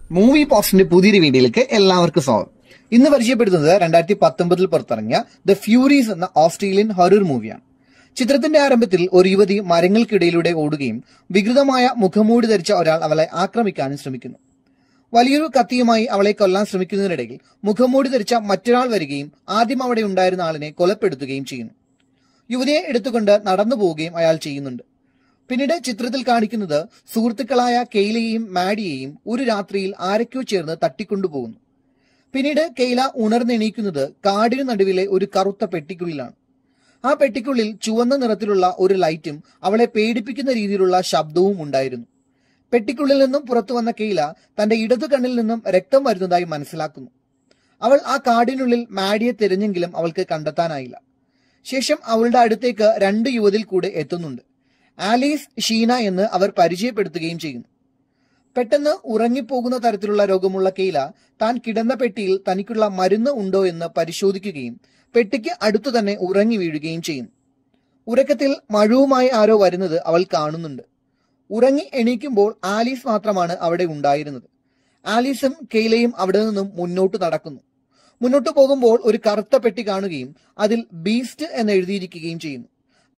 movie പോസ്റ്റിന്റെ പുതിയൊരു വീഡിയോയിലേക്ക് എല്ലാവർക്കും സ്വാഗതം ഇന്ന് പരിചയപ്പെടുത്തുന്നത് രണ്ടായിരത്തി പത്തൊമ്പതിൽ പുറത്തിറങ്ങിയ ദ ഫ്യൂരീസ് എന്ന ഓസ്ട്രേലിയൻ ഹൊറർ മൂവിയാണ് ചിത്രത്തിന്റെ ആരംഭത്തിൽ ഒരു യുവതി മരങ്ങൾക്കിടയിലൂടെ ഓടുകയും വികൃതമായ മുഖംമൂടി ധരിച്ച ഒരാൾ അവളെ ആക്രമിക്കാനും ശ്രമിക്കുന്നു വലിയൊരു കത്തിയുമായി അവളെ കൊല്ലാൻ ശ്രമിക്കുന്നതിനിടയിൽ മുഖംമൂടി ധരിച്ച മറ്റൊരാൾ വരികയും ആദ്യം അവിടെ ഉണ്ടായിരുന്ന ആളിനെ കൊലപ്പെടുത്തുകയും ചെയ്യുന്നു യുവതിയെ എടുത്തുകൊണ്ട് നടന്നു പോവുകയും അയാൾ ചെയ്യുന്നുണ്ട് പിന്നീട് ചിത്രത്തിൽ കാണിക്കുന്നത് സുഹൃത്തുക്കളായ കെയ്ലയെയും മാഡിയെയും ഒരു രാത്രിയിൽ ആരൊക്കെയോ ചേർന്ന് തട്ടിക്കൊണ്ടുപോകുന്നു പിന്നീട് കെയ്ല ഉണർന്നെണീക്കുന്നത് കാടിനു നടുവിലെ ഒരു കറുത്ത പെട്ടിക്കുള്ളിലാണ് ആ പെട്ടിക്കുള്ളിൽ ചുവന്ന നിറത്തിലുള്ള ഒരു ലൈറ്റും അവളെ പേടിപ്പിക്കുന്ന രീതിയിലുള്ള ശബ്ദവും ഉണ്ടായിരുന്നു പെട്ടിക്കുള്ളിൽ നിന്നും പുറത്തു വന്ന കെയ്ല തന്റെ ഇടതു കണ്ണിൽ നിന്നും രക്തം വരുന്നതായി മനസ്സിലാക്കുന്നു അവൾ ആ കാടിനുള്ളിൽ മാഡിയെ തിരഞ്ഞെങ്കിലും അവൾക്ക് കണ്ടെത്താനായില്ല ശേഷം അവളുടെ അടുത്തേക്ക് രണ്ട് യുവതിൽ കൂടെ എത്തുന്നുണ്ട് ആലീസ് ഷീന എന്ന് അവർ പരിചയപ്പെടുത്തുകയും ചെയ്യുന്നു പെട്ടെന്ന് ഉറങ്ങിപ്പോകുന്ന തരത്തിലുള്ള രോഗമുള്ള കെയ്ല താൻ കിടന്ന പെട്ടിയിൽ തനിക്കുള്ള മരുന്ന് ഉണ്ടോ എന്ന് പരിശോധിക്കുകയും പെട്ടിക്ക് അടുത്തു തന്നെ ഉറങ്ങി വീഴുകയും ചെയ്യുന്നു ഉറക്കത്തിൽ മഴവുമായി ആരോ വരുന്നത് അവൾ കാണുന്നുണ്ട് ഉറങ്ങി എണീക്കുമ്പോൾ ആലീസ് മാത്രമാണ് അവിടെ ഉണ്ടായിരുന്നത് ആലീസും കെയ്ലയും അവിടെ നിന്നും മുന്നോട്ട് നടക്കുന്നു മുന്നോട്ട് പോകുമ്പോൾ ഒരു കറുത്ത പെട്ടി കാണുകയും അതിൽ ബീസ്റ്റ് എന്ന് എഴുതിയിരിക്കുകയും ചെയ്യുന്നു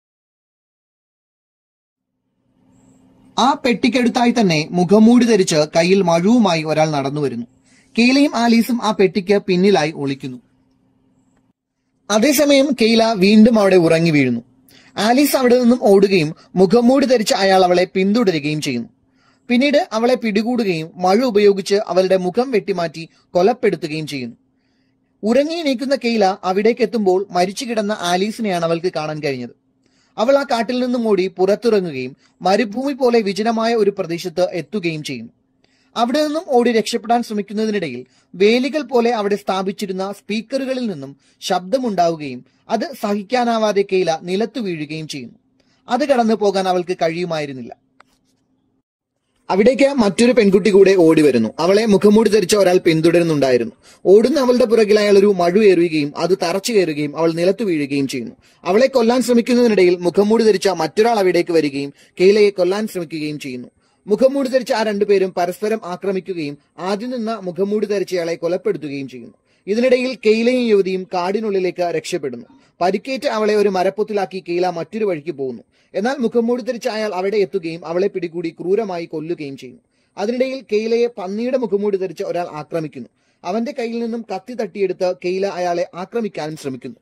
ആ പെട്ടിക്കടുത്തായി തന്നെ മുഖംമൂടി ധരിച്ച് കയ്യിൽ മഴുവുമായി ഒരാൾ നടന്നു വരുന്നു കെയ്ലയും ആലീസും ആ പെട്ടിക്ക് പിന്നിലായി ഒളിക്കുന്നു അതേസമയം കെയ്ല വീണ്ടും അവിടെ ഉറങ്ങി വീഴുന്നു ആലീസ് അവിടെ നിന്നും ഓടുകയും മുഖംമൂടി ധരിച്ച അയാൾ അവളെ പിന്തുടരുകയും ചെയ്യുന്നു പിന്നീട് അവളെ പിടികൂടുകയും മഴ ഉപയോഗിച്ച് അവളുടെ മുഖം വെട്ടിമാറ്റി കൊലപ്പെടുത്തുകയും ചെയ്യുന്നു ഉറങ്ങി എണീക്കുന്ന കെയ്ല അവിടേക്ക് എത്തുമ്പോൾ മരിച്ചു കിടന്ന ആലീസിനെയാണ് അവൾക്ക് കാണാൻ കഴിഞ്ഞത് അവൾ ആ കാട്ടിൽ നിന്നും ഓടി പുറത്തിറങ്ങുകയും മരുഭൂമി പോലെ വിജനമായ ഒരു പ്രദേശത്ത് എത്തുകയും ചെയ്യുന്നു അവിടെ നിന്നും ഓടി രക്ഷപ്പെടാൻ ശ്രമിക്കുന്നതിനിടയിൽ വേലികൾ പോലെ അവിടെ സ്ഥാപിച്ചിരുന്ന സ്പീക്കറുകളിൽ നിന്നും ശബ്ദമുണ്ടാവുകയും അത് സഹിക്കാനാവാതെ കെയ്ല നിലത്തു വീഴുകയും ചെയ്യുന്നു അത് കടന്നു പോകാൻ അവൾക്ക് കഴിയുമായിരുന്നില്ല അവിടേക്ക് മറ്റൊരു പെൺകുട്ടി കൂടെ ഓടി വരുന്നു അവളെ മുഖംമൂടി ധരിച്ച ഒരാൾ പിന്തുടരുന്നുണ്ടായിരുന്നു ഓടുന്ന അവളുടെ പുറകിൽ അയാൾ ഒരു മഴു ഏറുകയും അത് തറച്ചു കയറുകയും അവൾ നിലത്തു വീഴുകയും ചെയ്യുന്നു അവളെ കൊല്ലാൻ ശ്രമിക്കുന്നതിനിടയിൽ മുഖംമൂടി ധരിച്ച മറ്റൊരാൾ അവിടേക്ക് വരികയും കെയ്ലയെ കൊല്ലാൻ ശ്രമിക്കുകയും ചെയ്യുന്നു മുഖംമൂടി ധരിച്ച ആ രണ്ടുപേരും പരസ്പരം ആക്രമിക്കുകയും ആദ്യം നിന്ന മുഖംമൂടി ധരിച്ചയാളെ കൊലപ്പെടുത്തുകയും ചെയ്യുന്നു ഇതിനിടയിൽ കെയ്ലയും യുവതിയും കാടിനുള്ളിലേക്ക് രക്ഷപ്പെടുന്നു പരിക്കേറ്റ് അവളെ ഒരു മരപ്പൊത്തിലാക്കി കെയ്ല മറ്റൊരു വഴിക്ക് പോകുന്നു എന്നാൽ മുഖംമൂടി ധരിച്ച അയാൾ അവിടെ എത്തുകയും അവളെ പിടികൂടി ക്രൂരമായി കൊല്ലുകയും ചെയ്യുന്നു അതിനിടയിൽ കെയ്ലയെ പന്നിയുടെ മുഖംമൂടി ധരിച്ച ഒരാൾ ആക്രമിക്കുന്നു അവന്റെ കയ്യിൽ നിന്നും കത്തി തട്ടിയെടുത്ത് കെയ്ല അയാളെ ആക്രമിക്കാനും ശ്രമിക്കുന്നു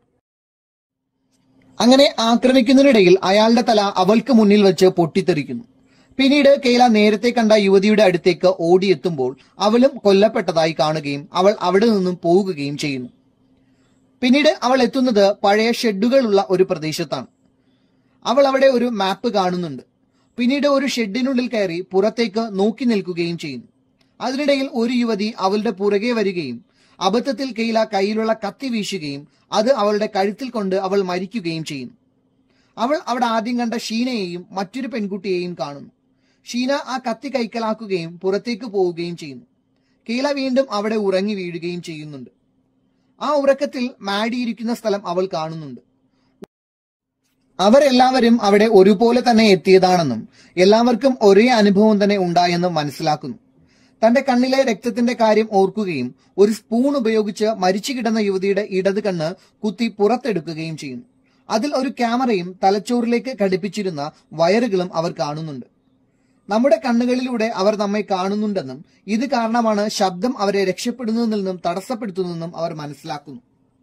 അങ്ങനെ ആക്രമിക്കുന്നതിനിടയിൽ അയാളുടെ തല അവൾക്ക് മുന്നിൽ വെച്ച് പൊട്ടിത്തെറിക്കുന്നു പിന്നീട് കെയ്ല നേരത്തെ കണ്ട യുവതിയുടെ അടുത്തേക്ക് ഓടിയെത്തുമ്പോൾ അവളും കൊല്ലപ്പെട്ടതായി കാണുകയും അവൾ അവിടെ നിന്നും പോകുകയും ചെയ്യുന്നു പിന്നീട് അവൾ എത്തുന്നത് പഴയ ഷെഡുകളുള്ള ഒരു പ്രദേശത്താണ് അവൾ അവിടെ ഒരു മാപ്പ് കാണുന്നുണ്ട് പിന്നീട് ഒരു ഷെഡിനുള്ളിൽ കയറി പുറത്തേക്ക് നോക്കി നിൽക്കുകയും ചെയ്യുന്നു അതിനിടയിൽ ഒരു യുവതി അവളുടെ പുറകെ വരികയും അബദ്ധത്തിൽ കെയ്ല കയ്യിലുള്ള കത്തി വീശുകയും അത് അവളുടെ കഴുത്തിൽ കൊണ്ട് അവൾ മരിക്കുകയും ചെയ്യുന്നു അവൾ അവിടെ ആദ്യം കണ്ട ഷീനയെയും മറ്റൊരു പെൺകുട്ടിയെയും കാണുന്നു ഷീന ആ കത്തി കൈക്കലാക്കുകയും പുറത്തേക്ക് പോവുകയും ചെയ്യുന്നു കീല വീണ്ടും അവിടെ ഉറങ്ങി വീഴുകയും ചെയ്യുന്നുണ്ട് ആ ഉറക്കത്തിൽ മാഡിയിരിക്കുന്ന സ്ഥലം അവൾ കാണുന്നുണ്ട് അവരെല്ലാവരും അവിടെ ഒരുപോലെ തന്നെ എത്തിയതാണെന്നും എല്ലാവർക്കും ഒരേ അനുഭവം തന്നെ ഉണ്ടായെന്നും മനസ്സിലാക്കുന്നു തന്റെ കണ്ണിലെ രക്തത്തിന്റെ കാര്യം ഓർക്കുകയും ഒരു സ്പൂൺ ഉപയോഗിച്ച് മരിച്ചു കിടന്ന യുവതിയുടെ ഇടത് കണ്ണ് കുത്തി പുറത്തെടുക്കുകയും ചെയ്യുന്നു അതിൽ ഒരു ക്യാമറയും തലച്ചോറിലേക്ക് ഘടിപ്പിച്ചിരുന്ന വയറുകളും അവർ കാണുന്നുണ്ട് നമ്മുടെ കണ്ണുകളിലൂടെ അവർ നമ്മെ കാണുന്നുണ്ടെന്നും ഇത് കാരണമാണ് ശബ്ദം അവരെ രക്ഷപ്പെടുന്നതിൽ നിന്നും തടസ്സപ്പെടുത്തുന്നതെന്നും അവർ മനസ്സിലാക്കുന്നു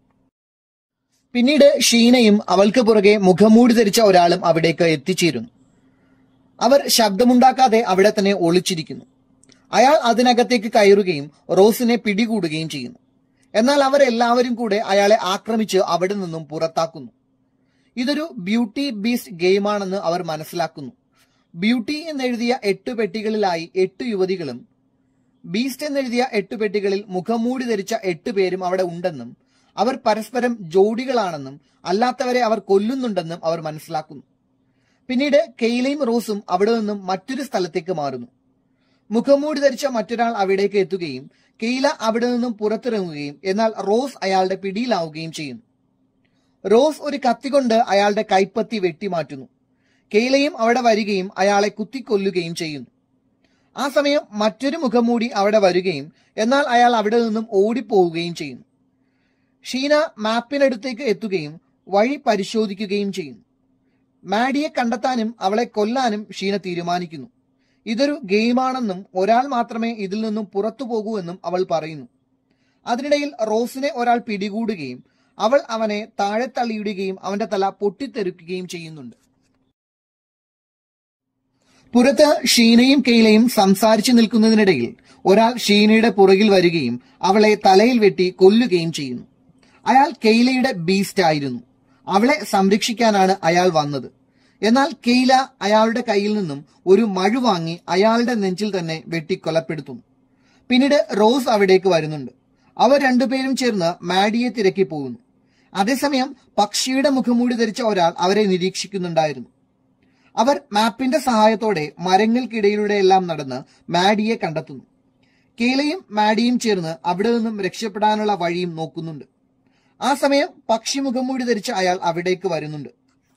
പിന്നീട് ഷീനയും അവൾക്ക് പുറകെ മുഖംമൂടി ധരിച്ച ഒരാളും അവിടേക്ക് എത്തിച്ചേരുന്നു അവർ ശബ്ദമുണ്ടാക്കാതെ അവിടെ തന്നെ ഒളിച്ചിരിക്കുന്നു അയാൾ അതിനകത്തേക്ക് കയറുകയും റോസിനെ പിടികൂടുകയും ചെയ്യുന്നു എന്നാൽ അവരെല്ലാവരും കൂടെ അയാളെ ആക്രമിച്ച് അവിടെ നിന്നും പുറത്താക്കുന്നു ഇതൊരു ബ്യൂട്ടി ബീസ്റ്റ് ഗെയിമാണെന്ന് അവർ മനസ്സിലാക്കുന്നു ബ്യൂട്ടി എന്നെഴുതിയ എട്ട് പെട്ടികളിലായി എട്ട് യുവതികളും ബീസ്റ്റ് എന്നെഴുതിയ എട്ട് പെട്ടികളിൽ മുഖംമൂടി ധരിച്ച എട്ട് പേരും അവിടെ ഉണ്ടെന്നും അവർ പരസ്പരം ജോഡികളാണെന്നും അല്ലാത്തവരെ അവർ കൊല്ലുന്നുണ്ടെന്നും അവർ മനസ്സിലാക്കുന്നു പിന്നീട് കെയ്ലയും റോസും അവിടെ നിന്നും മറ്റൊരു സ്ഥലത്തേക്ക് മാറുന്നു മുഖംമൂടി ധരിച്ച മറ്റൊരാൾ അവിടേക്ക് എത്തുകയും കെയ്ല അവിടെ നിന്നും പുറത്തിറങ്ങുകയും എന്നാൽ റോസ് അയാളുടെ പിടിയിലാവുകയും ചെയ്യുന്നു റോസ് ഒരു കത്തി കൊണ്ട് അയാളുടെ കൈപ്പത്തി വെട്ടിമാറ്റുന്നു കെയ്ലയും അവിടെ വരികയും അയാളെ കുത്തിക്കൊല്ലുകയും ചെയ്യുന്നു ആ സമയം മറ്റൊരു മുഖംമൂടി അവിടെ വരികയും എന്നാൽ അയാൾ അവിടെ നിന്നും ഓടിപ്പോവുകയും ചെയ്യുന്നു ഷീന മാപ്പിനടുത്തേക്ക് എത്തുകയും വഴി പരിശോധിക്കുകയും ചെയ്യുന്നു മാഡിയെ കണ്ടെത്താനും അവളെ കൊല്ലാനും ഷീന തീരുമാനിക്കുന്നു ഇതൊരു ഗെയിമാണെന്നും ഒരാൾ മാത്രമേ ഇതിൽ നിന്നും പുറത്തു പോകൂ എന്നും അവൾ പറയുന്നു അതിനിടയിൽ റോസിനെ ഒരാൾ പിടികൂടുകയും അവൾ അവനെ താഴെ തള്ളിയിടുകയും അവന്റെ തല പൊട്ടിത്തെറിക്കുകയും ചെയ്യുന്നുണ്ട് പുറത്ത് ഷീനയും കെയിലയും സംസാരിച്ചു നിൽക്കുന്നതിനിടയിൽ ഒരാൾ ഷീനയുടെ പുറകിൽ വരികയും അവളെ തലയിൽ വെട്ടി കൊല്ലുകയും ചെയ്യുന്നു അയാൾ കെയിലയുടെ ബീസ്റ്റ് ആയിരുന്നു അവളെ സംരക്ഷിക്കാനാണ് അയാൾ വന്നത് എന്നാൽ കെയില അയാളുടെ കയ്യിൽ നിന്നും ഒരു മഴു വാങ്ങി അയാളുടെ നെഞ്ചിൽ തന്നെ വെട്ടി കൊലപ്പെടുത്തുന്നു പിന്നീട് റോസ് അവിടേക്ക് വരുന്നുണ്ട് അവർ രണ്ടുപേരും ചേർന്ന് മാഡിയെ തിരക്കി പോകുന്നു അതേസമയം പക്ഷിയുടെ മുഖംമൂടി ധരിച്ച ഒരാൾ അവരെ നിരീക്ഷിക്കുന്നുണ്ടായിരുന്നു അവർ മാപ്പിന്റെ സഹായത്തോടെ മരങ്ങൾക്കിടയിലൂടെ എല്ലാം നടന്ന് മാഡിയെ കണ്ടെത്തുന്നു കേലയും മാഡിയും ചേർന്ന് അവിടെ നിന്നും രക്ഷപ്പെടാനുള്ള വഴിയും നോക്കുന്നുണ്ട് ആ സമയം പക്ഷി മുഖംമൂടി ധരിച്ച അയാൾ അവിടേക്ക് വരുന്നുണ്ട്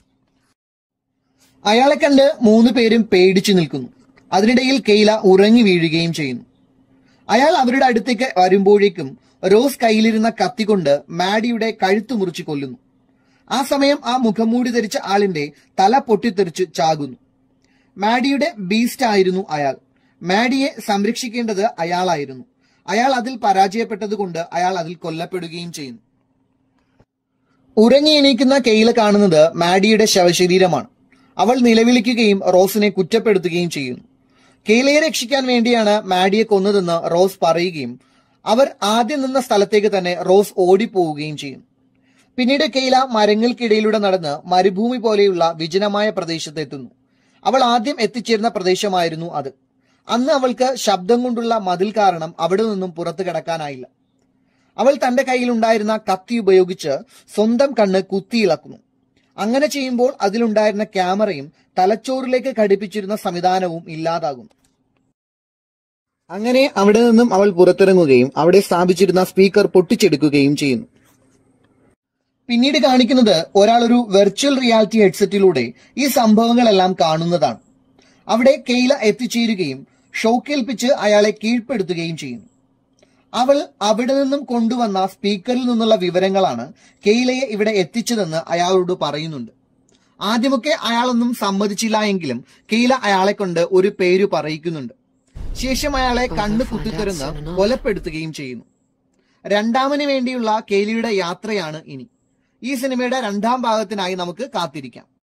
അയാളെ കണ്ട് മൂന്ന് പേരും പേടിച്ചു നിൽക്കുന്നു അതിനിടയിൽ കെയ്ല ഉറങ്ങി വീഴുകയും ചെയ്യുന്നു അയാൾ അവരുടെ അടുത്തേക്ക് വരുമ്പോഴേക്കും റോസ് കയ്യിലിരുന്ന കത്തി കൊണ്ട് മാഡിയുടെ കഴുത്ത് മുറിച്ച് കൊല്ലുന്നു ആ സമയം ആ മുഖംമൂടി ധരിച്ച ആളിന്റെ തല പൊട്ടിത്തെറിച്ച് ചാകുന്നു മാഡിയുടെ ബീസ്റ്റ് ആയിരുന്നു അയാൾ മാഡിയെ സംരക്ഷിക്കേണ്ടത് അയാളായിരുന്നു അയാൾ അതിൽ പരാജയപ്പെട്ടതുകൊണ്ട് അയാൾ അതിൽ കൊല്ലപ്പെടുകയും ചെയ്യുന്നു ഉറങ്ങി എണീക്കുന്ന കെയില കാണുന്നത് മാഡിയുടെ ശവശരീരമാണ് അവൾ നിലവിളിക്കുകയും റോസിനെ കുറ്റപ്പെടുത്തുകയും ചെയ്യുന്നു കെയിലയെ രക്ഷിക്കാൻ വേണ്ടിയാണ് മാഡിയെ കൊന്നതെന്ന് റോസ് പറയുകയും അവർ ആദ്യം നിന്ന സ്ഥലത്തേക്ക് തന്നെ റോസ് ഓടിപ്പോവുകയും ചെയ്യും പിന്നീട് കെയില മരങ്ങൾക്കിടയിലൂടെ നടന്ന് മരുഭൂമി പോലെയുള്ള വിജനമായ പ്രദേശത്ത് എത്തുന്നു അവൾ ആദ്യം എത്തിച്ചേർന്ന പ്രദേശമായിരുന്നു അത് അന്ന് അവൾക്ക് ശബ്ദം കൊണ്ടുള്ള മതിൽ കാരണം അവിടെ നിന്നും പുറത്തു കിടക്കാനായില്ല അവൾ തന്റെ കയ്യിലുണ്ടായിരുന്ന കത്തി ഉപയോഗിച്ച് സ്വന്തം കണ്ണ് കുത്തിയിളക്കുന്നു അങ്ങനെ ചെയ്യുമ്പോൾ അതിലുണ്ടായിരുന്ന ക്യാമറയും തലച്ചോറിലേക്ക് ഘടിപ്പിച്ചിരുന്ന സംവിധാനവും ഇല്ലാതാകുന്നു അങ്ങനെ അവിടെ നിന്നും അവൾ പുറത്തിറങ്ങുകയും അവിടെ സ്ഥാപിച്ചിരുന്ന സ്പീക്കർ പൊട്ടിച്ചെടുക്കുകയും ചെയ്യുന്നു പിന്നീട് കാണിക്കുന്നത് ഒരാൾ ഒരു വെർച്വൽ റിയാലിറ്റി ഹെഡ്സെറ്റിലൂടെ ഈ സംഭവങ്ങളെല്ലാം കാണുന്നതാണ് അവിടെ കെയ്ല എത്തിച്ചേരുകയും ഷോക്കേൽപ്പിച്ച് അയാളെ കീഴ്പ്പെടുത്തുകയും ചെയ്യുന്നു അവൾ അവിടെ നിന്നും കൊണ്ടുവന്ന സ്പീക്കറിൽ നിന്നുള്ള വിവരങ്ങളാണ് കെയ്ലയെ ഇവിടെ എത്തിച്ചതെന്ന് അയാളോട് പറയുന്നുണ്ട് ആദ്യമൊക്കെ അയാളൊന്നും സമ്മതിച്ചില്ല എങ്കിലും കെയ്ല അയാളെ കൊണ്ട് ഒരു പേര് പറയിക്കുന്നുണ്ട് ശേഷം അയാളെ കണ്ണു കുത്തിത്തുറന്ന് കൊലപ്പെടുത്തുകയും ചെയ്യുന്നു രണ്ടാമന് വേണ്ടിയുള്ള കെയ്ലിയുടെ യാത്രയാണ് ഇനി ഈ സിനിമയുടെ രണ്ടാം ഭാഗത്തിനായി നമുക്ക് കാത്തിരിക്കാം